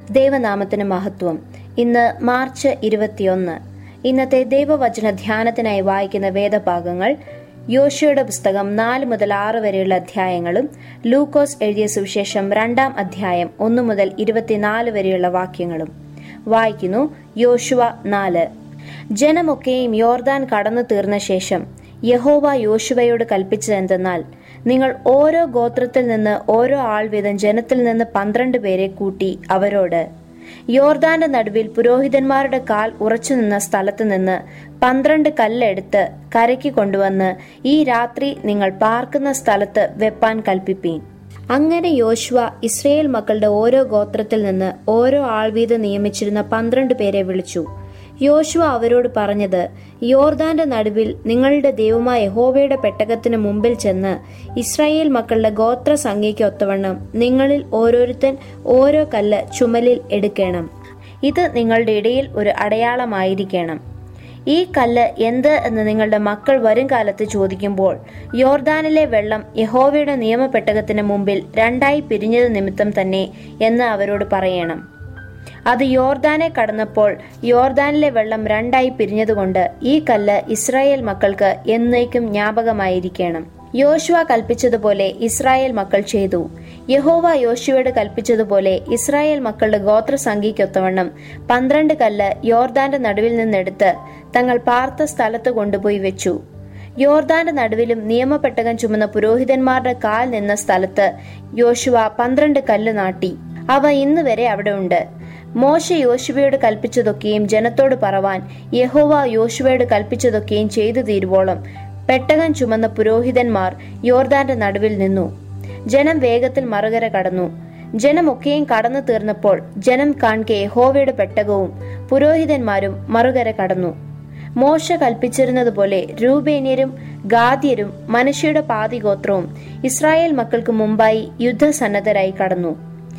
ദൈവനാമത്തിന് മഹത്വം ഇന്ന് മാർച്ച് ഇരുപത്തിയൊന്ന് ഇന്നത്തെ ദൈവവചന ധ്യാനത്തിനായി വായിക്കുന്ന വേദഭാഗങ്ങൾ യോശയുടെ പുസ്തകം നാല് മുതൽ ആറ് വരെയുള്ള അധ്യായങ്ങളും ലൂക്കോസ് എഴുതിയ സുവിശേഷം രണ്ടാം അധ്യായം ഒന്ന് മുതൽ ഇരുപത്തിനാല് വരെയുള്ള വാക്യങ്ങളും വായിക്കുന്നു യോശുവ നാല് ജനമൊക്കെയും യോർദാൻ കടന്നു തീർന്ന ശേഷം യഹോവ യോശുവയോട് കൽപ്പിച്ചതെന്തെന്നാൽ നിങ്ങൾ ഓരോ ഗോത്രത്തിൽ നിന്ന് ഓരോ ആൾ വീതം ജനത്തിൽ നിന്ന് പന്ത്രണ്ട് പേരെ കൂട്ടി അവരോട് യോർദാന്റെ നടുവിൽ പുരോഹിതന്മാരുടെ കാൽ ഉറച്ചു നിന്ന സ്ഥലത്ത് നിന്ന് പന്ത്രണ്ട് കല്ലെടുത്ത് കരയ്ക്ക് കൊണ്ടുവന്ന് ഈ രാത്രി നിങ്ങൾ പാർക്കുന്ന സ്ഥലത്ത് വെപ്പാൻ കൽപ്പിപ്പീൻ അങ്ങനെ യോശുവ ഇസ്രയേൽ മക്കളുടെ ഓരോ ഗോത്രത്തിൽ നിന്ന് ഓരോ ആൾ വീതം നിയമിച്ചിരുന്ന പന്ത്രണ്ട് പേരെ വിളിച്ചു യോശുവ അവരോട് പറഞ്ഞത് യോർദാന്റെ നടുവിൽ നിങ്ങളുടെ ദൈവമായ യഹോവയുടെ പെട്ടകത്തിന് മുമ്പിൽ ചെന്ന് ഇസ്രായേൽ മക്കളുടെ ഗോത്ര സംഖ്യയ്ക്ക് ഒത്തവണ്ണം നിങ്ങളിൽ ഓരോരുത്തൻ ഓരോ കല്ല് ചുമലിൽ എടുക്കണം ഇത് നിങ്ങളുടെ ഇടയിൽ ഒരു അടയാളമായിരിക്കണം ഈ കല്ല് എന്ത് എന്ന് നിങ്ങളുടെ മക്കൾ വരും കാലത്ത് ചോദിക്കുമ്പോൾ യോർദാനിലെ വെള്ളം യഹോവയുടെ നിയമപ്പെട്ടകത്തിന് മുമ്പിൽ രണ്ടായി പിരിഞ്ഞത് നിമിത്തം തന്നെ എന്ന് അവരോട് പറയണം അത് യോർദാനെ കടന്നപ്പോൾ യോർദാനിലെ വെള്ളം രണ്ടായി പിരിഞ്ഞതുകൊണ്ട് ഈ കല്ല് ഇസ്രായേൽ മക്കൾക്ക് എന്നേക്കും ജ്ഞാപകമായിരിക്കണം യോശുവ കൽപ്പിച്ചതുപോലെ ഇസ്രായേൽ മക്കൾ ചെയ്തു യഹോവ യോശുവയോട് കൽപ്പിച്ചതുപോലെ ഇസ്രായേൽ മക്കളുടെ ഗോത്രസംഖ്യയ്ക്കൊത്തവണ്ണം പന്ത്രണ്ട് കല്ല് യോർദാന്റെ നടുവിൽ നിന്നെടുത്ത് തങ്ങൾ പാർത്ത സ്ഥലത്ത് കൊണ്ടുപോയി വെച്ചു യോർദാന്റെ നടുവിലും നിയമപ്പെട്ടകം ചുമന്ന പുരോഹിതന്മാരുടെ കാൽ നിന്ന സ്ഥലത്ത് യോശുവ പന്ത്രണ്ട് കല്ല് നാട്ടി അവ ഇന്ന് വരെ അവിടെ ഉണ്ട് മോശ യോശുവയോട് കൽപ്പിച്ചതൊക്കെയും ജനത്തോട് പറവാൻ യഹോവ യോശുവയോട് കൽപ്പിച്ചതൊക്കെയും ചെയ്തു തീരുവോളം പെട്ടകം ചുമന്ന പുരോഹിതന്മാർ യോർദാന്റെ നടുവിൽ നിന്നു ജനം വേഗത്തിൽ മറുകര കടന്നു ജനമൊക്കെയും കടന്നു തീർന്നപ്പോൾ ജനം കാൺകെ യഹോവയുടെ പെട്ടകവും പുരോഹിതന്മാരും മറുകര കടന്നു മോശ കൽപ്പിച്ചിരുന്നതുപോലെ രൂപേന്യരും ഗാദ്യരും മനുഷ്യയുടെ പാതിഗോത്രവും ഇസ്രായേൽ മക്കൾക്ക് മുമ്പായി യുദ്ധസന്നദ്ധരായി കടന്നു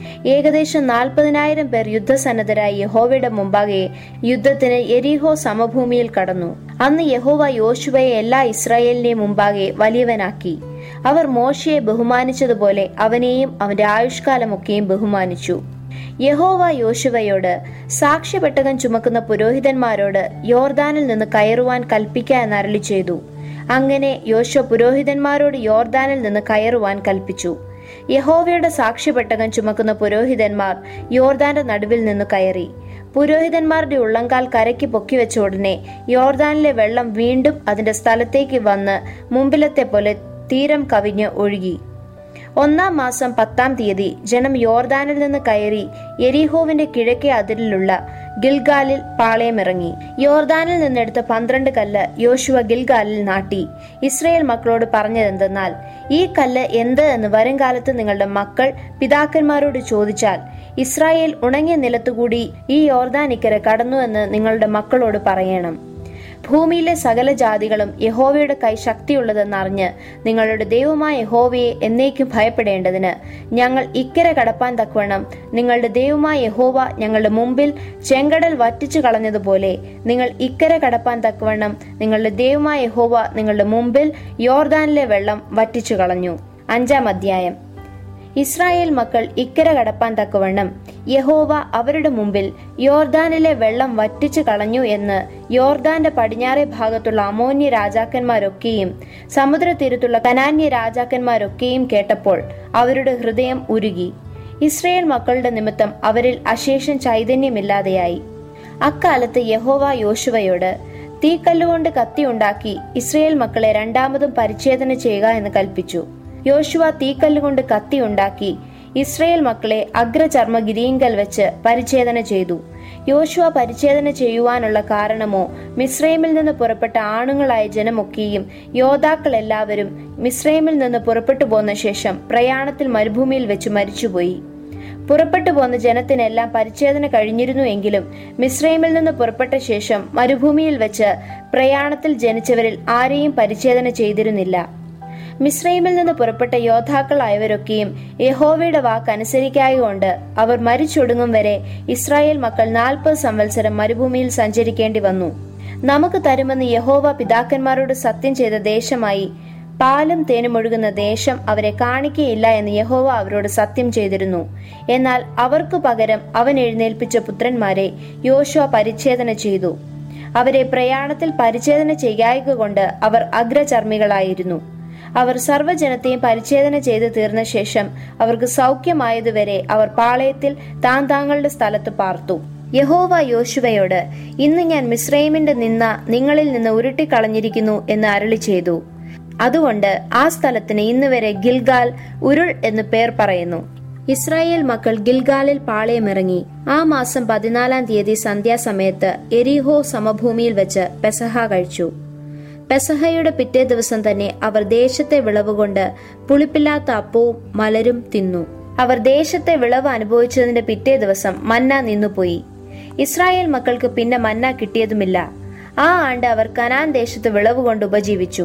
ഏകദേശം നാൽപ്പതിനായിരം പേർ യുദ്ധസന്നദ്ധരായി യഹോവയുടെ മുമ്പാകെ യുദ്ധത്തിന് എരിഹോ സമഭൂമിയിൽ കടന്നു അന്ന് യഹോവ യോശുവയെ എല്ലാ ഇസ്രായേലിനെയും മുമ്പാകെ വലിയവനാക്കി അവർ മോശയെ ബഹുമാനിച്ചതുപോലെ അവനെയും അവന്റെ ആയുഷ്കാലമൊക്കെയും ബഹുമാനിച്ചു യഹോവ യോശുവയോട് സാക്ഷ്യപ്പെട്ടകം ചുമക്കുന്ന പുരോഹിതന്മാരോട് യോർദാനിൽ നിന്ന് കയറുവാൻ കൽപ്പിക്കുക എന്നരളി ചെയ്തു അങ്ങനെ യോശു പുരോഹിതന്മാരോട് യോർദാനിൽ നിന്ന് കയറുവാൻ കൽപ്പിച്ചു യഹോവയുടെ സാക്ഷ്യപ്പെട്ടകം ചുമക്കുന്ന പുരോഹിതന്മാർ യോർദാന്റെ നടുവിൽ നിന്ന് കയറി പുരോഹിതന്മാരുടെ ഉള്ളങ്കാൽ കരയ്ക്ക് പൊക്കിവെച്ച ഉടനെ യോർദാനിലെ വെള്ളം വീണ്ടും അതിന്റെ സ്ഥലത്തേക്ക് വന്ന് മുമ്പിലത്തെ പോലെ തീരം കവിഞ്ഞ് ഒഴുകി ഒന്നാം മാസം പത്താം തീയതി ജനം യോർദാനിൽ നിന്ന് കയറി എരിഹോവിന്റെ കിഴക്കേ അതിരിലുള്ള ഗിൽഗാലിൽ പാളയമിറങ്ങി യോർദാനിൽ നിന്നെടുത്ത പന്ത്രണ്ട് കല്ല് യോശുവ ഗിൽഗാലിൽ നാട്ടി ഇസ്രയേൽ മക്കളോട് പറഞ്ഞതെന്തെന്നാൽ ഈ കല്ല് എന്ത് എന്ന് വരും കാലത്ത് നിങ്ങളുടെ മക്കൾ പിതാക്കന്മാരോട് ചോദിച്ചാൽ ഇസ്രായേൽ ഉണങ്ങിയ നിലത്തുകൂടി ഈ യോർദാനിക്കര കടന്നു എന്ന് നിങ്ങളുടെ മക്കളോട് പറയണം ഭൂമിയിലെ സകല ജാതികളും യഹോവയുടെ കൈ ശക്തിയുള്ളതെന്നറിഞ്ഞ് നിങ്ങളുടെ ദൈവമായ യഹോവയെ എന്നേക്കും ഭയപ്പെടേണ്ടതിന് ഞങ്ങൾ ഇക്കരെ കടപ്പാൻ തക്കവണ്ണം നിങ്ങളുടെ ദൈവമായ യഹോവ ഞങ്ങളുടെ മുമ്പിൽ ചെങ്കടൽ വറ്റിച്ചു കളഞ്ഞതുപോലെ നിങ്ങൾ ഇക്കരെ കടപ്പാൻ തക്കവണ്ണം നിങ്ങളുടെ ദൈവമായ യഹോവ നിങ്ങളുടെ മുമ്പിൽ യോർദാനിലെ വെള്ളം വറ്റിച്ചു കളഞ്ഞു അഞ്ചാം അധ്യായം ഇസ്രായേൽ മക്കൾ ഇക്കര കടപ്പാൻ തക്കവണ്ണം യഹോവ അവരുടെ മുമ്പിൽ യോർദാനിലെ വെള്ളം വറ്റിച്ചു കളഞ്ഞു എന്ന് യോർദാന്റെ പടിഞ്ഞാറേ ഭാഗത്തുള്ള അമോന്യ രാജാക്കന്മാരൊക്കെയും സമുദ്രതീരത്തുള്ള കനാന്യ രാജാക്കന്മാരൊക്കെയും കേട്ടപ്പോൾ അവരുടെ ഹൃദയം ഉരുകി ഇസ്രയേൽ മക്കളുടെ നിമിത്തം അവരിൽ അശേഷം ചൈതന്യമില്ലാതെയായി അക്കാലത്ത് യഹോവ യോശുവയോട് തീക്കല്ലുകൊണ്ട് കത്തിയുണ്ടാക്കി ഇസ്രയേൽ മക്കളെ രണ്ടാമതും പരിച്ഛേദന ചെയ്യുക എന്ന് കൽപ്പിച്ചു യോശുവ തീക്കല്ലുകൊണ്ട് കത്തി ഉണ്ടാക്കി ഇസ്രയേൽ മക്കളെ അഗ്രചർമ്മഗിരിയിങ്കൽ വെച്ച് പരിച്ഛേദന ചെയ്തു യോശുവ പരിച്ഛേദന ചെയ്യുവാനുള്ള കാരണമോ മിസ്രൈമിൽ നിന്ന് പുറപ്പെട്ട ആണുങ്ങളായ ജനമൊക്കെയും യോദ്ധാക്കൾ എല്ലാവരും മിസ്രൈമിൽ നിന്ന് പുറപ്പെട്ടു പോന്ന ശേഷം പ്രയാണത്തിൽ മരുഭൂമിയിൽ വെച്ച് മരിച്ചുപോയി പുറപ്പെട്ടു പോന്ന ജനത്തിനെല്ലാം പരിച്ഛേദന കഴിഞ്ഞിരുന്നു എങ്കിലും മിസ്രൈമിൽ നിന്ന് പുറപ്പെട്ട ശേഷം മരുഭൂമിയിൽ വെച്ച് പ്രയാണത്തിൽ ജനിച്ചവരിൽ ആരെയും പരിച്ഛേദന ചെയ്തിരുന്നില്ല മിസ്രൈമിൽ നിന്ന് പുറപ്പെട്ട യോദ്ധാക്കളായവരൊക്കെയും യഹോവയുടെ വാക്ക് അനുസരിക്കായകൊണ്ട് അവർ മരിച്ചൊടുങ്ങും വരെ ഇസ്രായേൽ മക്കൾ നാൽപ്പത് സംവത്സരം മരുഭൂമിയിൽ സഞ്ചരിക്കേണ്ടി വന്നു നമുക്ക് തരുമെന്ന് യഹോവ പിതാക്കന്മാരോട് സത്യം ചെയ്ത ദേശമായി പാലും തേനും ഒഴുകുന്ന ദേശം അവരെ കാണിക്കയില്ല എന്ന് യഹോവ അവരോട് സത്യം ചെയ്തിരുന്നു എന്നാൽ അവർക്ക് പകരം അവൻ എഴുന്നേൽപ്പിച്ച പുത്രന്മാരെ യോശുവ പരിച്ഛേദന ചെയ്തു അവരെ പ്രയാണത്തിൽ പരിച്ഛേദന ചെയ്യായക കൊണ്ട് അവർ അഗ്രചർമ്മികളായിരുന്നു അവർ സർവ്വജനത്തെയും പരിച്ഛേദന ചെയ്ത് തീർന്ന ശേഷം അവർക്ക് സൗഖ്യമായതുവരെ അവർ പാളയത്തിൽ താൻ താങ്കളുടെ സ്ഥലത്ത് പാർത്തു യഹോവ യോശുവയോട് ഇന്ന് ഞാൻ മിസ്രൈമിന്റെ നിന്ന നിങ്ങളിൽ നിന്ന് ഉരുട്ടിക്കളഞ്ഞിരിക്കുന്നു എന്ന് അരളി ചെയ്തു അതുകൊണ്ട് ആ സ്ഥലത്തിന് ഇന്ന് വരെ ഗിൽഗാൽ ഉരുൾ എന്ന് പേർ പറയുന്നു ഇസ്രായേൽ മക്കൾ ഗിൽഗാലിൽ പാളയമിറങ്ങി ആ മാസം പതിനാലാം തീയതി സന്ധ്യാസമയത്ത് എരിഹോ സമഭൂമിയിൽ വെച്ച് പെസഹ കഴിച്ചു പെസഹയുടെ പിറ്റേ ദിവസം തന്നെ അവർ ദേശത്തെ വിളവുകൊണ്ട് പുളിപ്പില്ലാത്ത അപ്പവും മലരും തിന്നു അവർ ദേശത്തെ വിളവ് അനുഭവിച്ചതിന്റെ പിറ്റേ ദിവസം മന്ന നിന്നുപോയി ഇസ്രായേൽ മക്കൾക്ക് പിന്നെ മന്ന കിട്ടിയതുമില്ല ആ ആണ്ട് അവർ കനാൻ ദേശത്ത് വിളവ് കൊണ്ട് ഉപജീവിച്ചു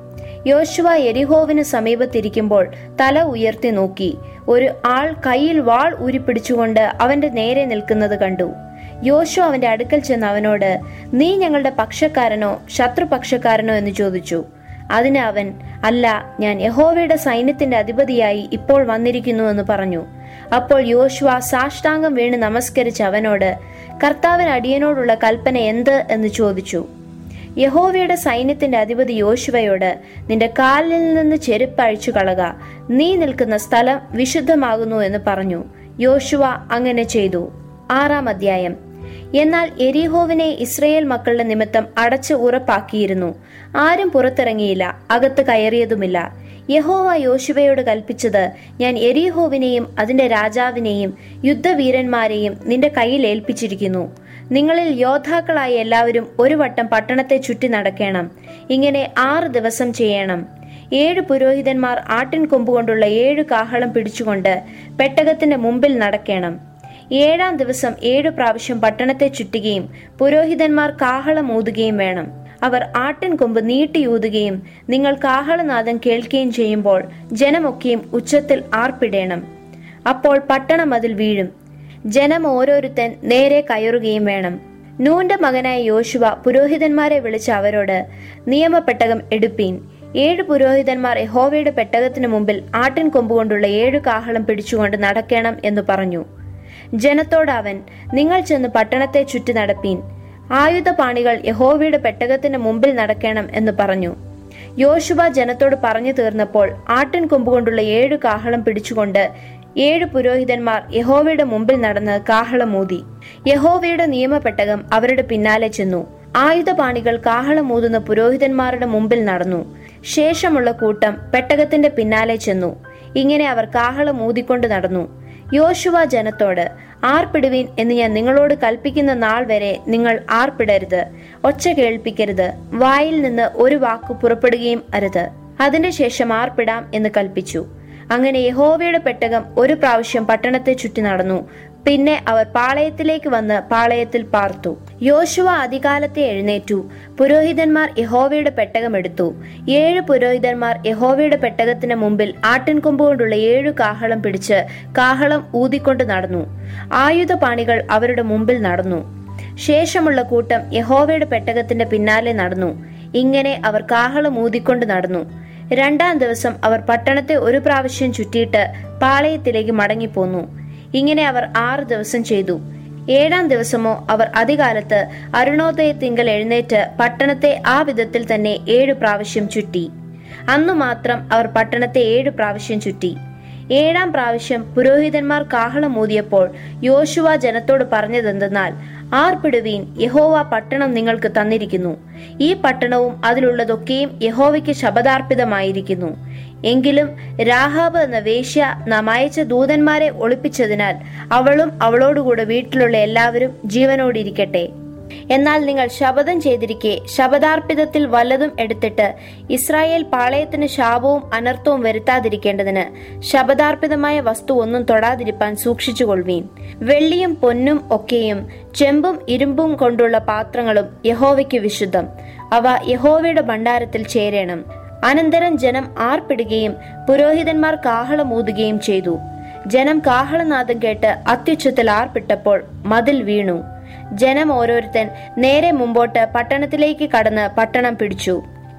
യോശുവ എരിഹോവിന് സമീപത്തിരിക്കുമ്പോൾ തല ഉയർത്തി നോക്കി ഒരു ആൾ കയ്യിൽ വാൾ ഊരിപ്പിടിച്ചുകൊണ്ട് അവന്റെ നേരെ നിൽക്കുന്നത് കണ്ടു യോശു അവന്റെ അടുക്കൽ ചെന്ന് അവനോട് നീ ഞങ്ങളുടെ പക്ഷക്കാരനോ ശത്രുപക്ഷക്കാരനോ എന്ന് ചോദിച്ചു അതിന് അവൻ അല്ല ഞാൻ യഹോവയുടെ സൈന്യത്തിന്റെ അധിപതിയായി ഇപ്പോൾ വന്നിരിക്കുന്നു എന്ന് പറഞ്ഞു അപ്പോൾ യോശുവ സാഷ്ടാംഗം വീണ് നമസ്കരിച്ച് അവനോട് കർത്താവിന് അടിയനോടുള്ള കൽപ്പന എന്ത് എന്ന് ചോദിച്ചു യഹോവയുടെ സൈന്യത്തിന്റെ അധിപതി യോശുവയോട് നിന്റെ കാലിൽ നിന്ന് ചെരുപ്പ് അഴിച്ചു കളക നീ നിൽക്കുന്ന സ്ഥലം വിശുദ്ധമാകുന്നു എന്ന് പറഞ്ഞു യോശുവ അങ്ങനെ ചെയ്തു ആറാം അധ്യായം എന്നാൽ എരിഹോവിനെ ഇസ്രയേൽ മക്കളുടെ നിമിത്തം അടച്ച് ഉറപ്പാക്കിയിരുന്നു ആരും പുറത്തിറങ്ങിയില്ല അകത്ത് കയറിയതുമില്ല യഹോവ യോശുവയോട് കൽപ്പിച്ചത് ഞാൻ എരിഹോവിനെയും അതിന്റെ രാജാവിനെയും യുദ്ധവീരന്മാരെയും നിന്റെ കയ്യിൽ ഏൽപ്പിച്ചിരിക്കുന്നു നിങ്ങളിൽ യോദ്ധാക്കളായ എല്ലാവരും ഒരു വട്ടം പട്ടണത്തെ ചുറ്റി നടക്കണം ഇങ്ങനെ ആറ് ദിവസം ചെയ്യണം ഏഴ് പുരോഹിതന്മാർ ആട്ടിൻ കൊമ്പുകൊണ്ടുള്ള ഏഴ് കാഹളം പിടിച്ചുകൊണ്ട് പെട്ടകത്തിന്റെ മുമ്പിൽ നടക്കണം ഏഴാം ദിവസം ഏഴു പ്രാവശ്യം പട്ടണത്തെ ചുറ്റുകയും പുരോഹിതന്മാർ കാഹളം ഊതുകയും വേണം അവർ ആട്ടിൻ കൊമ്പ് നീട്ടിയൂതുകയും നിങ്ങൾ കാഹളനാദം കേൾക്കുകയും ചെയ്യുമ്പോൾ ജനമൊക്കെയും ഉച്ചത്തിൽ ആർപ്പിടേണം അപ്പോൾ പട്ടണം അതിൽ വീഴും ജനം ഓരോരുത്തൻ നേരെ കയറുകയും വേണം നൂന്റെ മകനായ യോശുവ പുരോഹിതന്മാരെ വിളിച്ച് അവരോട് നിയമപ്പെട്ടകം എടുപ്പീൻ ഏഴ് പുരോഹിതന്മാർ യഹോവയുടെ പെട്ടകത്തിന് മുമ്പിൽ ആട്ടിൻ കൊമ്പുകൊണ്ടുള്ള ഏഴു കാഹളം പിടിച്ചുകൊണ്ട് നടക്കണം എന്ന് പറഞ്ഞു ജനത്തോട് അവൻ നിങ്ങൾ ചെന്ന് പട്ടണത്തെ ചുറ്റി നടപ്പീൻ ആയുധപാണികൾ യഹോവയുടെ പെട്ടകത്തിന് മുമ്പിൽ നടക്കണം എന്ന് പറഞ്ഞു യോശുവ ജനത്തോട് പറഞ്ഞു തീർന്നപ്പോൾ ആട്ടിൻ കൊമ്പുകൊണ്ടുള്ള ഏഴു കാഹളം പിടിച്ചുകൊണ്ട് ഏഴ് പുരോഹിതന്മാർ യഹോവയുടെ മുമ്പിൽ നടന്ന് കാഹളമൂതി യഹോവയുടെ നിയമപ്പെട്ടകം അവരുടെ പിന്നാലെ ചെന്നു ആയുധപാണികൾ കാഹളമൂതുന്ന പുരോഹിതന്മാരുടെ മുമ്പിൽ നടന്നു ശേഷമുള്ള കൂട്ടം പെട്ടകത്തിന്റെ പിന്നാലെ ചെന്നു ഇങ്ങനെ അവർ കാഹളം ഊതിക്കൊണ്ട് നടന്നു യോശുവ ജനത്തോട് ആർപ്പിടുവീൻ എന്ന് ഞാൻ നിങ്ങളോട് കൽപ്പിക്കുന്ന നാൾ വരെ നിങ്ങൾ ആർപ്പിടരുത് ഒച്ച കേൾപ്പിക്കരുത് വായിൽ നിന്ന് ഒരു വാക്ക് പുറപ്പെടുകയും അരുത് അതിന്റെ ശേഷം ആർപ്പിടാം എന്ന് കൽപ്പിച്ചു അങ്ങനെ യഹോവയുടെ പെട്ടകം ഒരു പ്രാവശ്യം പട്ടണത്തെ ചുറ്റി നടന്നു പിന്നെ അവർ പാളയത്തിലേക്ക് വന്ന് പാളയത്തിൽ പാർത്തു യോശുവ അധികാലത്തെ എഴുന്നേറ്റു പുരോഹിതന്മാർ യഹോവയുടെ പെട്ടകം എടുത്തു ഏഴ് പുരോഹിതന്മാർ യഹോവയുടെ പെട്ടകത്തിന് മുമ്പിൽ ആട്ടിൻകൊമ്പ് കൊണ്ടുള്ള ഏഴു കാഹളം പിടിച്ച് കാഹളം ഊതിക്കൊണ്ട് നടന്നു ആയുധപാണികൾ അവരുടെ മുമ്പിൽ നടന്നു ശേഷമുള്ള കൂട്ടം യഹോവയുടെ പെട്ടകത്തിന്റെ പിന്നാലെ നടന്നു ഇങ്ങനെ അവർ കാഹളം ഊതിക്കൊണ്ട് നടന്നു രണ്ടാം ദിവസം അവർ പട്ടണത്തെ ഒരു പ്രാവശ്യം ചുറ്റിയിട്ട് പാളയത്തിലേക്ക് മടങ്ങിപ്പോന്നു ഇങ്ങനെ അവർ ആറ് ദിവസം ചെയ്തു ഏഴാം ദിവസമോ അവർ അതികാലത്ത് അരുണോദയത്തിങ്കൽ എഴുന്നേറ്റ് പട്ടണത്തെ ആ വിധത്തിൽ തന്നെ ഏഴു പ്രാവശ്യം ചുറ്റി അന്നു മാത്രം അവർ പട്ടണത്തെ ഏഴു പ്രാവശ്യം ചുറ്റി ഏഴാം പ്രാവശ്യം പുരോഹിതന്മാർ കാഹളമൂതിയപ്പോൾ യോശുവ ജനത്തോട് പറഞ്ഞതെന്തെന്നാൽ ആർപ്പിടുവീൻ യഹോവ പട്ടണം നിങ്ങൾക്ക് തന്നിരിക്കുന്നു ഈ പട്ടണവും അതിലുള്ളതൊക്കെയും യഹോവയ്ക്ക് ശപഥാർപ്പിതമായിരിക്കുന്നു എങ്കിലും രാഹാബ് എന്ന വേശ്യ നാം അയച്ച ദൂതന്മാരെ ഒളിപ്പിച്ചതിനാൽ അവളും അവളോടുകൂടെ വീട്ടിലുള്ള എല്ലാവരും ജീവനോടിരിക്കട്ടെ എന്നാൽ നിങ്ങൾ ശപഥം ചെയ്തിരിക്കെ ശപഥാർപ്പിതത്തിൽ വല്ലതും എടുത്തിട്ട് ഇസ്രായേൽ പാളയത്തിന് ശാപവും അനർത്ഥവും വരുത്താതിരിക്കേണ്ടതിന് ശപഥാർപ്പിതമായ വസ്തു ഒന്നും തൊടാതിരിപ്പാൻ സൂക്ഷിച്ചുകൊള്ളുവീൻ വെള്ളിയും പൊന്നും ഒക്കെയും ചെമ്പും ഇരുമ്പും കൊണ്ടുള്ള പാത്രങ്ങളും യഹോവയ്ക്ക് വിശുദ്ധം അവ യഹോവയുടെ ഭണ്ഡാരത്തിൽ ചേരണം അനന്തരം ജനം ആർപ്പിടുകയും പുരോഹിതന്മാർ കാഹളമൂതുകയും ചെയ്തു ജനം കാഹളനാദം കേട്ട് അത്യുച്ചത്തിൽ ആർപ്പിട്ടപ്പോൾ മതിൽ വീണു ജനം ഓരോരുത്തൻ നേരെ മുമ്പോട്ട് പട്ടണത്തിലേക്ക് കടന്ന് പട്ടണം പിടിച്ചു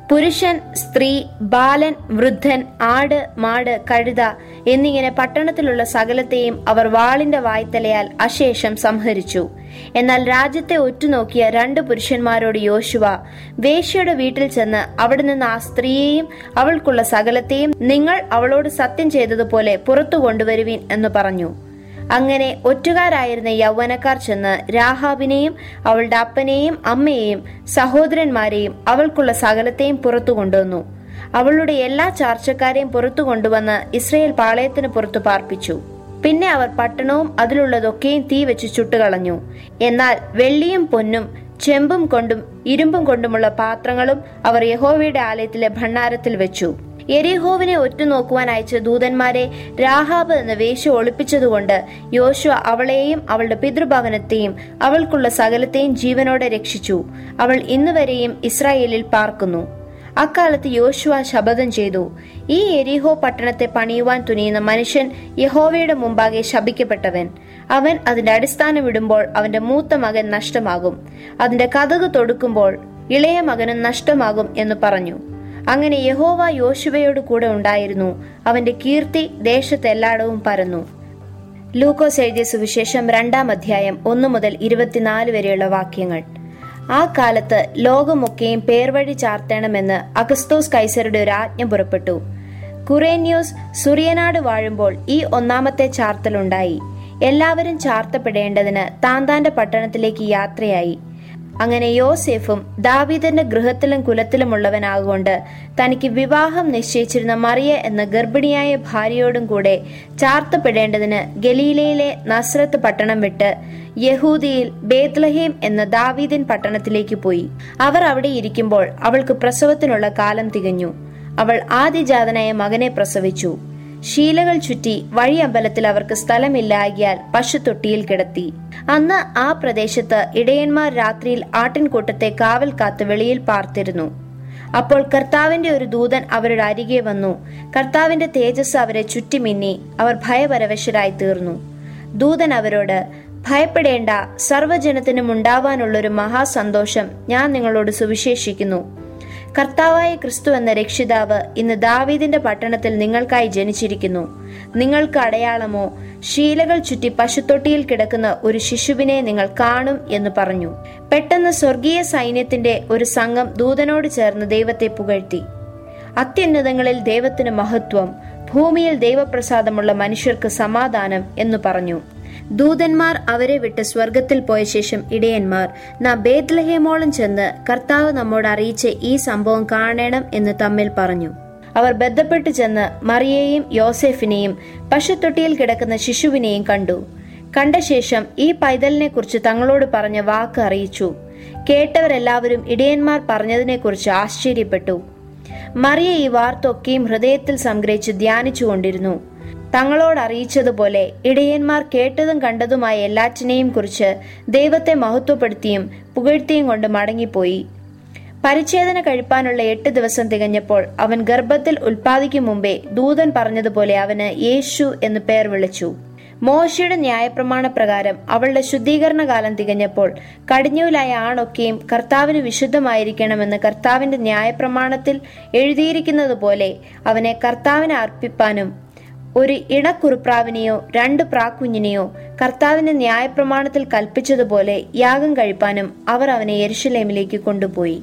പുരുഷൻ സ്ത്രീ ബാലൻ വൃദ്ധൻ ആട് മാട് കഴുത എന്നിങ്ങനെ പട്ടണത്തിലുള്ള സകലത്തെയും അവർ വാളിന്റെ വായ്ത്തലയാൽ അശേഷം സംഹരിച്ചു എന്നാൽ രാജ്യത്തെ ഒറ്റുനോക്കിയ രണ്ട് പുരുഷന്മാരോട് യോശുവ വേശ്യയുടെ വീട്ടിൽ ചെന്ന് അവിടെ നിന്ന് ആ സ്ത്രീയെയും അവൾക്കുള്ള സകലത്തെയും നിങ്ങൾ അവളോട് സത്യം ചെയ്തതുപോലെ പുറത്തു കൊണ്ടുവരുവിൻ എന്ന് പറഞ്ഞു അങ്ങനെ ഒറ്റുകാരായിരുന്ന യൗവനക്കാർ ചെന്ന് രാഹാബിനെയും അവളുടെ അപ്പനെയും അമ്മയെയും സഹോദരന്മാരെയും അവൾക്കുള്ള സകലത്തെയും പുറത്തു കൊണ്ടുവന്നു അവളുടെ എല്ലാ ചാർച്ചക്കാരെയും പുറത്തു കൊണ്ടുവന്ന് ഇസ്രയേൽ പാളയത്തിന് പുറത്തു പാർപ്പിച്ചു പിന്നെ അവർ പട്ടണവും അതിലുള്ളതൊക്കെയും തീ വെച്ച് ചുട്ടുകളഞ്ഞു എന്നാൽ വെള്ളിയും പൊന്നും ചെമ്പും കൊണ്ടും ഇരുമ്പും കൊണ്ടുമുള്ള പാത്രങ്ങളും അവർ യഹോവയുടെ ആലയത്തിലെ ഭണ്ഡാരത്തിൽ വെച്ചു എരിഹോവിനെ ഒറ്റുനോക്കുവാൻ അയച്ച ദൂതന്മാരെ രാഹാബ് എന്ന വേശ്യ ഒളിപ്പിച്ചതുകൊണ്ട് യോശുവ അവളെയും അവളുടെ പിതൃഭവനത്തെയും അവൾക്കുള്ള സകലത്തെയും ജീവനോടെ രക്ഷിച്ചു അവൾ ഇന്നുവരെയും ഇസ്രായേലിൽ പാർക്കുന്നു അക്കാലത്ത് യോശുവ ശപഥം ചെയ്തു ഈ എരിഹോ പട്ടണത്തെ പണിയുവാൻ തുനിയുന്ന മനുഷ്യൻ യഹോവയുടെ മുമ്പാകെ ശപിക്കപ്പെട്ടവൻ അവൻ അതിന്റെ അടിസ്ഥാനം ഇടുമ്പോൾ അവന്റെ മൂത്ത മകൻ നഷ്ടമാകും അതിന്റെ കഥക് തൊടുക്കുമ്പോൾ ഇളയ മകനും നഷ്ടമാകും എന്ന് പറഞ്ഞു അങ്ങനെ യഹോവ യോശുവയോട് കൂടെ ഉണ്ടായിരുന്നു അവന്റെ കീർത്തി ദേശത്തെല്ലായിടവും പരന്നു ലൂക്കോസ് എഴുതിയ സുവിശേഷം രണ്ടാം അധ്യായം ഒന്നു മുതൽ ഇരുപത്തിനാല് വരെയുള്ള വാക്യങ്ങൾ ആ കാലത്ത് ലോകമൊക്കെയും പേർവഴി ചാർത്തണമെന്ന് അഗസ്തോസ് കൈസരുടെ ഒരു ആജ്ഞ പുറപ്പെട്ടു കുറേന്യൂസ് സുറിയനാട് വാഴുമ്പോൾ ഈ ഒന്നാമത്തെ ചാർത്തലുണ്ടായി എല്ലാവരും ചാർത്തപ്പെടേണ്ടതിന് താന്താന്റെ പട്ടണത്തിലേക്ക് യാത്രയായി അങ്ങനെ യോസെഫും ദാവീദന്റെ ഗൃഹത്തിലും കുലത്തിലുമുള്ളവനാകൊണ്ട് തനിക്ക് വിവാഹം നിശ്ചയിച്ചിരുന്ന മറിയ എന്ന ഗർഭിണിയായ ഭാര്യയോടും കൂടെ ചാർത്തപ്പെടേണ്ടതിന് ഗലീലയിലെ നസ്രത്ത് പട്ടണം വിട്ട് യഹൂദിയിൽ ബേത്ലഹേം എന്ന ദാവീദിൻ പട്ടണത്തിലേക്ക് പോയി അവർ അവിടെ ഇരിക്കുമ്പോൾ അവൾക്ക് പ്രസവത്തിനുള്ള കാലം തികഞ്ഞു അവൾ ആദിജാതനായ മകനെ പ്രസവിച്ചു ശീലകൾ ചുറ്റി വഴിയമ്പലത്തിൽ അവർക്ക് സ്ഥലമില്ലാകിയാൽ പശുത്തൊട്ടിയിൽ കിടത്തി അന്ന് ആ പ്രദേശത്ത് ഇടയന്മാർ രാത്രിയിൽ ആട്ടിൻകൂട്ടത്തെ കാവൽ കാത്ത് വെളിയിൽ പാർത്തിരുന്നു അപ്പോൾ കർത്താവിന്റെ ഒരു ദൂതൻ അവരുടെ അരികെ വന്നു കർത്താവിന്റെ തേജസ് അവരെ ചുറ്റിമിന്നി അവർ ഭയപരവശരായി തീർന്നു ദൂതൻ അവരോട് ഭയപ്പെടേണ്ട സർവ്വജനത്തിനും ഉണ്ടാവാനുള്ളൊരു മഹാസന്തോഷം ഞാൻ നിങ്ങളോട് സുവിശേഷിക്കുന്നു കർത്താവായ ക്രിസ്തു എന്ന രക്ഷിതാവ് ഇന്ന് ദാവീദിന്റെ പട്ടണത്തിൽ നിങ്ങൾക്കായി ജനിച്ചിരിക്കുന്നു നിങ്ങൾക്ക് അടയാളമോ ശീലകൾ ചുറ്റി പശുത്തൊട്ടിയിൽ കിടക്കുന്ന ഒരു ശിശുവിനെ നിങ്ങൾ കാണും എന്ന് പറഞ്ഞു പെട്ടെന്ന് സ്വർഗീയ സൈന്യത്തിന്റെ ഒരു സംഘം ദൂതനോട് ചേർന്ന് ദൈവത്തെ പുകഴ്ത്തി അത്യുന്നതങ്ങളിൽ ദൈവത്തിന് മഹത്വം ഭൂമിയിൽ ദൈവപ്രസാദമുള്ള മനുഷ്യർക്ക് സമാധാനം എന്നു പറഞ്ഞു ദൂതന്മാർ അവരെ വിട്ട് സ്വർഗത്തിൽ പോയ ശേഷം ഇടയന്മാർ നാം ബേദ്ലഹേമോളം ചെന്ന് കർത്താവ് നമ്മോട് അറിയിച്ച ഈ സംഭവം കാണണം എന്ന് തമ്മിൽ പറഞ്ഞു അവർ ബന്ധപ്പെട്ട് ചെന്ന് മറിയെയും യോസെഫിനെയും പശുത്തൊട്ടിയിൽ കിടക്കുന്ന ശിശുവിനെയും കണ്ടു കണ്ട ശേഷം ഈ പൈതലിനെ കുറിച്ച് തങ്ങളോട് പറഞ്ഞ വാക്ക് അറിയിച്ചു കേട്ടവരെല്ലാവരും ഇടയന്മാർ പറഞ്ഞതിനെക്കുറിച്ച് ആശ്ചര്യപ്പെട്ടു മറിയ ഈ വാർത്തൊക്കെയും ഹൃദയത്തിൽ സംഗ്രഹിച്ച് ധ്യാനിച്ചുകൊണ്ടിരുന്നു തങ്ങളോട് അറിയിച്ചതുപോലെ ഇടയന്മാർ കേട്ടതും കണ്ടതുമായ എല്ലാറ്റിനെയും കുറിച്ച് ദൈവത്തെ മഹത്വപ്പെടുത്തിയും പുകഴ്ത്തിയും കൊണ്ട് മടങ്ങിപ്പോയി പരിച്ഛേദന കഴിപ്പാനുള്ള എട്ട് ദിവസം തികഞ്ഞപ്പോൾ അവൻ ഗർഭത്തിൽ ഉൽപ്പാദിക്കും മുമ്പേ ദൂതൻ പറഞ്ഞതുപോലെ അവന് യേശു എന്ന് പേർ വിളിച്ചു മോശയുടെ ന്യായപ്രമാണ പ്രകാരം അവളുടെ ശുദ്ധീകരണ കാലം തികഞ്ഞപ്പോൾ കടിഞ്ഞൂലായ ആണൊക്കെയും കർത്താവിന് വിശുദ്ധമായിരിക്കണമെന്ന് കർത്താവിന്റെ ന്യായപ്രമാണത്തിൽ എഴുതിയിരിക്കുന്നത് പോലെ അവനെ കർത്താവിന് അർപ്പിപ്പാനും ഒരു ഇണക്കുറുപ്രാവിനെയോ രണ്ട് പ്രാക്കുഞ്ഞിനെയോ കർത്താവിന്റെ ന്യായപ്രമാണത്തിൽ കൽപ്പിച്ചതുപോലെ യാഗം കഴിപ്പാനും അവർ അവനെ യെരുഷലേമിലേക്ക് കൊണ്ടുപോയി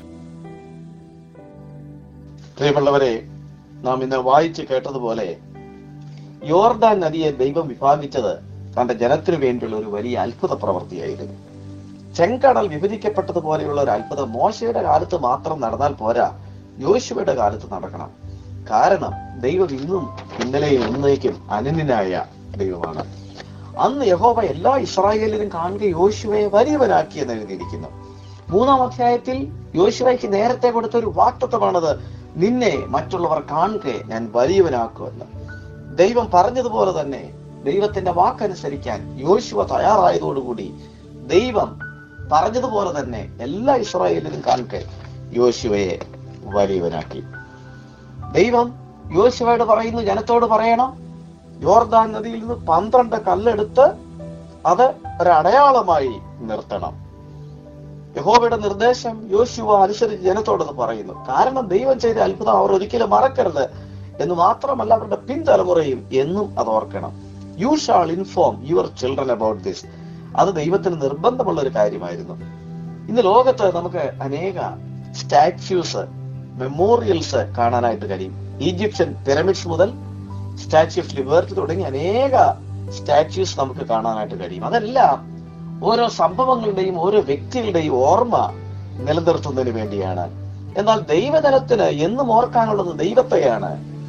പ്രിയമുള്ളവരെ നാം ഇന്ന് വായിച്ച് കേട്ടതുപോലെ യോർദാൻ നദിയെ ദൈവം വിഭാഗിച്ചത് തന്റെ ജനത്തിനു വേണ്ടിയുള്ള ഒരു വലിയ അത്ഭുത പ്രവൃത്തിയായിരുന്നു ചെങ്കടൽ വിഭജിക്കപ്പെട്ടതുപോലെയുള്ള ഒരു അത്ഭുതം മോശയുടെ കാലത്ത് മാത്രം നടന്നാൽ പോരാ യോശുവയുടെ കാലത്ത് നടക്കണം കാരണം ദൈവം ഇന്നും ഇന്നലെയും എന്നേക്കും അനന്യനായ ദൈവമാണ് അന്ന് യഹോവ എല്ലാ ഇസ്രായേലിനും കാണുക യോശുവയെ വലിയവനാക്കി എന്ന് എഴുതിയിരിക്കുന്നു മൂന്നാം അധ്യായത്തിൽ യോശുവയ്ക്ക് നേരത്തെ കൊടുത്ത ഒരു വാക്തത്വമാണത് നിന്നെ മറ്റുള്ളവർ കാണുക ഞാൻ വലിയവനാക്കുമെന്ന് ദൈവം പറഞ്ഞതുപോലെ തന്നെ ദൈവത്തിന്റെ വാക്കനുസരിക്കാൻ യോശുവ തയ്യാറായതോടുകൂടി ദൈവം പറഞ്ഞതുപോലെ തന്നെ എല്ലാ ഇസ്രായേലിനും കാണുക യോശുവയെ വലിയവനാക്കി ദൈവം യോശുവയോട് പറയുന്നു ജനത്തോട് പറയണം യോർദാൻ നദിയിൽ നിന്ന് പന്ത്രണ്ട് കല്ലെടുത്ത് അത് ഒരു അടയാളമായി നിർത്തണം യഹോവയുടെ നിർദ്ദേശം യോശുവ അനുസരിച്ച് ജനത്തോടത് പറയുന്നു കാരണം ദൈവം ചെയ്ത അത്ഭുതം അവർ ഒരിക്കലും മറക്കരുത് എന്ന് മാത്രമല്ല അവരുടെ പിൻതലമുറയും എന്നും അത് ഓർക്കണം you shall inform your children about this അത് ദൈവത്തിന് നിർബന്ധമുള്ള ഒരു കാര്യമായിരുന്നു ഇന്ന് ലോകത്ത് നമുക്ക് അനേക സ്റ്റാച്യൂസ് മെമ്മോറിയൽസ് കാണാനായിട്ട് കഴിയും ഈജിപ്ഷ്യൻ പിരമിഡ്സ് മുതൽ സ്റ്റാച്യു ഓഫ് ലിബർട്ടി തുടങ്ങി അനേക സ്റ്റാച്യൂസ് നമുക്ക് കാണാനായിട്ട് കഴിയും അതെല്ലാം ഓരോ സംഭവങ്ങളുടെയും ഓരോ വ്യക്തികളുടെയും ഓർമ്മ നിലനിർത്തുന്നതിന് വേണ്ടിയാണ് എന്നാൽ ദൈവജനത്തിന് എന്നും ഓർക്കാനുള്ളത് ദൈവത്തെയാണ്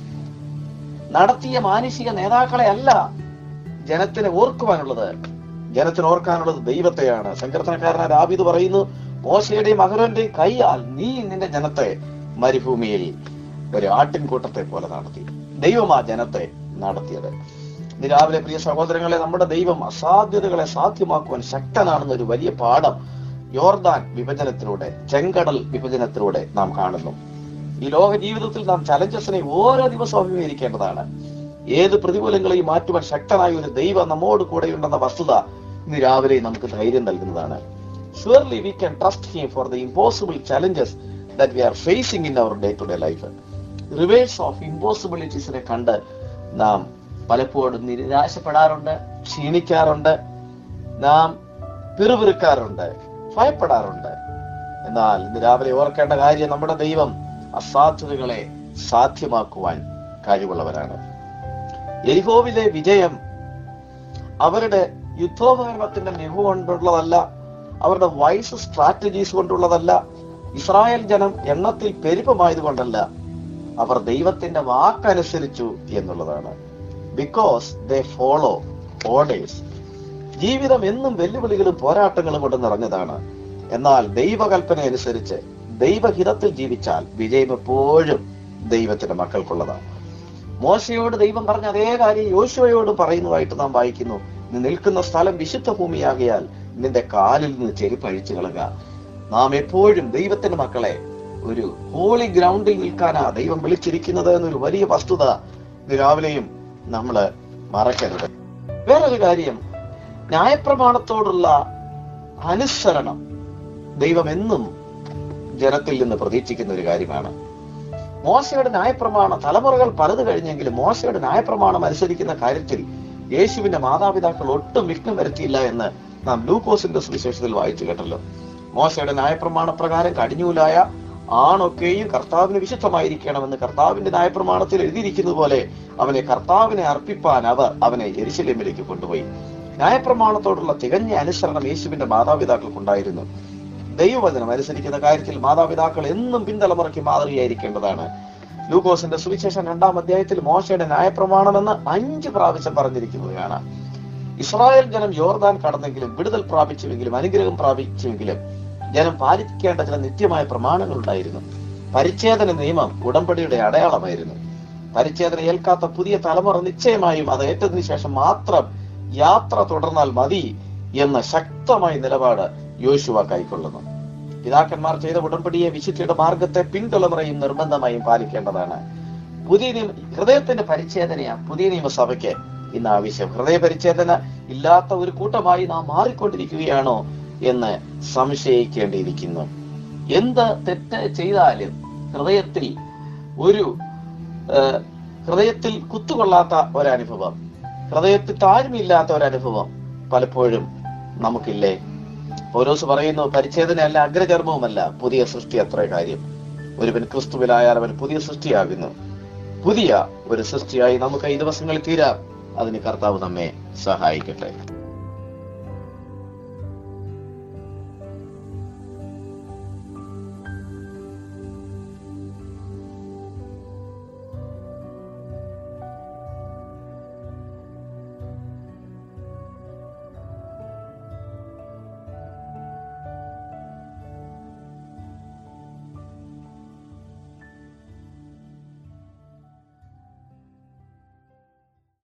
നടത്തിയ മാനുഷിക നേതാക്കളെ അല്ല ജനത്തിന് ഓർക്കുവാനുള്ളത് ജനത്തിന് ഓർക്കാനുള്ളത് ദൈവത്തെയാണ് സങ്കീർത്തനക്കാരനായ ദാവീദ് പറയുന്നു മോശയുടെയും അഹരോന്റെയും കൈയാൽ നീ നിന്റെ ജനത്തെ മരുഭൂമിയിൽ ഒരു ആട്ടിൻകൂട്ടത്തെ പോലെ നടത്തി ദൈവം ആ ജനത്തെ നടത്തിയത് ഇന്ന് രാവിലെ പ്രിയ സഹോദരങ്ങളെ നമ്മുടെ ദൈവം അസാധ്യതകളെ സാധ്യമാക്കുവാൻ ശക്തനാണെന്ന ഒരു വലിയ പാഠം യോർദാൻ വിഭജനത്തിലൂടെ ചെങ്കടൽ വിഭജനത്തിലൂടെ നാം കാണുന്നു ഈ ലോക ജീവിതത്തിൽ നാം ചലഞ്ചസിനെ ഓരോ ദിവസവും അഭിമുഖീകരിക്കേണ്ടതാണ് ഏത് പ്രതികൂലങ്ങളെയും മാറ്റുവാൻ ശക്തനായ ഒരു ദൈവം നമ്മോട് കൂടെയുണ്ടെന്ന വസ്തുത ഇന്ന് രാവിലെ നമുക്ക് ധൈര്യം നൽകുന്നതാണ് surely we can trust him for the impossible challenges that we are facing in our day to day life reverse of ഇമ്പോസിബിലിറ്റീസിനെ കണ്ട് നാം പലപ്പോഴും നിരാശപ്പെടാറുണ്ട് ക്ഷീണിക്കാറുണ്ട് നാം പിറുപിറുക്കാറുണ്ട് ഭയപ്പെടാറുണ്ട് എന്നാൽ ഇന്ന് രാവിലെ ഓർക്കേണ്ട കാര്യം നമ്മുടെ ദൈവം അസാധ്യതകളെ സാധ്യമാക്കുവാൻ കഴിവുള്ളവരാണ് എരിഹോവിലെ വിജയം അവരുടെ യുദ്ധോപകരണത്തിന്റെ മികവ് കൊണ്ടുള്ളതല്ല അവരുടെ വൈസ് സ്ട്രാറ്റജീസ് കൊണ്ടുള്ളതല്ല ഇസ്രായേൽ ജനം എണ്ണത്തിൽ പെരുപ്പമായത് കൊണ്ടല്ല അവർ ദൈവത്തിന്റെ വാക്കനുസരിച്ചു എന്നുള്ളതാണ് ബിക്കോസ് ദേ ഫോളോ ഓർഡേഴ്സ് ജീവിതം എന്നും വെല്ലുവിളികളും പോരാട്ടങ്ങളും കൊണ്ട് നിറഞ്ഞതാണ് എന്നാൽ ദൈവകൽപ്പന അനുസരിച്ച് ദൈവഹിതത്തിൽ ജീവിച്ചാൽ വിജയം എപ്പോഴും ദൈവത്തിന്റെ മക്കൾക്കുള്ളതാണ് മോശയോട് ദൈവം പറഞ്ഞ അതേ കാര്യം യോശുവയോട് പറയുന്നതായിട്ട് നാം വായിക്കുന്നു നീ നിൽക്കുന്ന സ്ഥലം വിശുദ്ധ ഭൂമിയാകിയാൽ നിന്റെ കാലിൽ നിന്ന് ചെരുപ്പ് അഴിച്ചു കളക നാം എപ്പോഴും ദൈവത്തിന്റെ മക്കളെ ഒരു ഹോളി ഗ്രൗണ്ടിൽ നിൽക്കാനാ ദൈവം വിളിച്ചിരിക്കുന്നത് എന്നൊരു വലിയ വസ്തുത ഇന്ന് രാവിലെയും നമ്മള് മറക്കരുത് വേറൊരു കാര്യം ന്യായപ്രമാണത്തോടുള്ള അനുസരണം ദൈവം എന്നും ജനത്തിൽ നിന്ന് പ്രതീക്ഷിക്കുന്ന ഒരു കാര്യമാണ് മോശയുടെ ന്യായപ്രമാണം തലമുറകൾ പലത് കഴിഞ്ഞെങ്കിലും മോശയുടെ ന്യായപ്രമാണം അനുസരിക്കുന്ന കാര്യത്തിൽ യേശുവിന്റെ മാതാപിതാക്കൾ ഒട്ടും വിഘ്നം വരുത്തിയില്ല എന്ന് നാം ലൂക്കോസിന്റെ സുവിശേഷത്തിൽ വായിച്ചു കേട്ടല്ലോ മോശയുടെ ന്യായപ്രമാണ പ്രകാരം കടിഞ്ഞൂലായ ആണൊക്കെയും കർത്താവിന് വിശുദ്ധമായിരിക്കണമെന്ന് കർത്താവിന്റെ ന്യായപ്രമാണത്തിൽ എഴുതിയിരിക്കുന്നത് പോലെ അവനെ കർത്താവിനെ അർപ്പിപ്പാൻ അവർ അവനെ എരിശിലേമിലേക്ക് കൊണ്ടുപോയി ന്യായപ്രമാണത്തോടുള്ള തികഞ്ഞ അനുസരണം യേശുവിന്റെ മാതാപിതാക്കൾക്കുണ്ടായിരുന്നു ദൈവവചനം അനുസരിക്കുന്ന കാര്യത്തിൽ മാതാപിതാക്കൾ എന്നും പിന്തലമുറയ്ക്ക് മാതൃകയായിരിക്കേണ്ടതാണ് ലൂക്കോസിന്റെ സുവിശേഷം രണ്ടാം അധ്യായത്തിൽ മോശയുടെ ന്യായപ്രമാണമെന്ന് അഞ്ച് പ്രാവശ്യം പറഞ്ഞിരിക്കുന്നത് കാണാം ഇസ്രായേൽ ജനം യോർദാൻ കടന്നെങ്കിലും വിടുതൽ പ്രാപിച്ചുവെങ്കിലും അനുഗ്രഹം പ്രാപിച്ചുവെങ്കിലും ജനം പാലിക്കേണ്ട ചില നിത്യമായ പ്രമാണങ്ങൾ ഉണ്ടായിരുന്നു പരിച്ഛേദന നിയമം ഉടമ്പടിയുടെ അടയാളമായിരുന്നു പരിച്ഛേദന ഏൽക്കാത്ത പുതിയ തലമുറ നിശ്ചയമായും അത് ഏറ്റതിനു ശേഷം മാത്രം യാത്ര തുടർന്നാൽ മതി എന്ന ശക്തമായ നിലപാട് യോശുവ കൈക്കൊള്ളുന്നു പിതാക്കന്മാർ ചെയ്ത ഉടമ്പടിയെ വിശുദ്ധിയുടെ മാർഗത്തെ പിൻതലമുറയും നിർബന്ധമായും പാലിക്കേണ്ടതാണ് പുതിയ നിയമ ഹൃദയത്തിന്റെ പരിച്ഛേദനയാ പുതിയ നിയമസഭയ്ക്ക് ഇന്ന് ആവശ്യം ഹൃദയ പരിച്ഛേദന ഇല്ലാത്ത ഒരു കൂട്ടമായി നാം മാറിക്കൊണ്ടിരിക്കുകയാണോ എന്ന് സംശയിക്കേണ്ടിയിരിക്കുന്നു എന്ത് തെറ്റ് ചെയ്താലും ഹൃദയത്തിൽ ഒരു ആ, ഹൃദയത്തിൽ കുത്തുകൊള്ളാത്ത ഒരനുഭവം ഹൃദയത്തിൽ താഴ്മയില്ലാത്ത ഒരനുഭവം പലപ്പോഴും നമുക്കില്ലേ പൗലോസ് പറയുന്നു പരിച്ഛേദനയല്ല അഗ്രചർമ്മവുമല്ല പുതിയ സൃഷ്ടി അത്ര കാര്യം ഒരുവൻ ക്രിസ്തുവിലായാൽ അവൻ പുതിയ സൃഷ്ടിയാകുന്നു പുതിയ ഒരു സൃഷ്ടിയായി നമുക്ക് ഈ ദിവസങ്ങളിൽ തീരാം അതിന് കർത്താവ് നമ്മെ സഹായിക്കട്ടെ